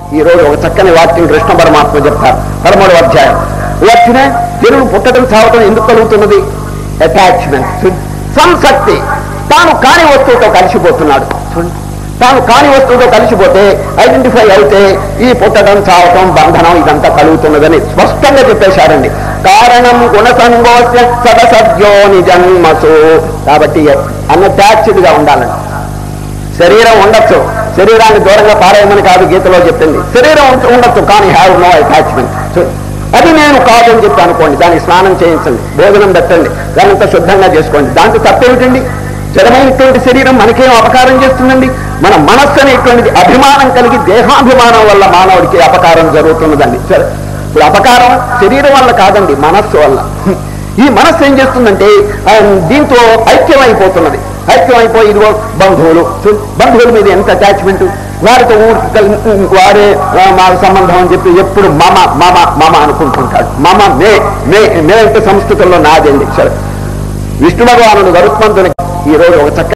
ఈ రోజు ఒక చక్కని వాక్యం కృష్ణ పరమాత్మ చెప్తారు పదమూడవ అధ్యాయం వచ్చిన జనులు పుట్టడం చావటం ఎందుకు కలుగుతున్నది అటాచ్మెంట్ సంసక్తి తాను కాని వస్తువుతో కలిసిపోతున్నాడు చూడండి. తాను కాని వస్తువుతో కలిసిపోతే ఐడెంటిఫై అయితే ఈ పుట్టడం చావటం బంధనం ఇదంతా కలుగుతున్నదని స్పష్టంగా చెప్పేశారండి కారణం గుణసంగోస్య సదసద్యోని జన్మసు కాబట్టి అన్అటాచ్డ్ గా ఉండాలండి శరీరం ఉండొచ్చు శరీరాన్ని దూరంగా పారేయమని కాదు గీతలో చెప్పింది శరీరం ఉండ- ఉండొచ్చు కానీ హ్యావ్ నో అటాచ్మెంట్ అది నేను కాదని చెప్పి అనుకోండి దానికి స్నానం చేయించండి భోజనం పెట్టండి దానంతా శుద్ధంగా చేసుకోండి దాంట్లో తప్పేమిటండి జడమైనటువంటి శరీరం మనకేం అపకారం చేస్తుందండి మన మనస్సు అనేటువంటిది అభిమానం కలిగి దేహాభిమానం వల్ల మానవుడికి అపకారం జరుగుతున్నదండి సరే ఇప్పుడు అపకారం శరీరం వల్ల కాదండి మనస్సు వల్ల ఈ మనస్సు ఏం చేస్తుందంటే ఆ, దీంతో ఐక్యమైపోతున్నది ఐక్యమైపోయి ఇదిగో బంధువులు చూ, బంధువుల మీద ఎంత అటాచ్మెంట్ వారితో ఊరికి కల్- వారే ఆ, మా సంబంధం అని చెప్పి ఎప్పుడు మమ మమ మమ అనుకుంటుంటాడు మమ మే మే మే అంటే సంస్కృతంలో నాదండి సరే విష్ణు భగవానుడు గరుత్మంతుని ఈ రోజు ఒక చక్క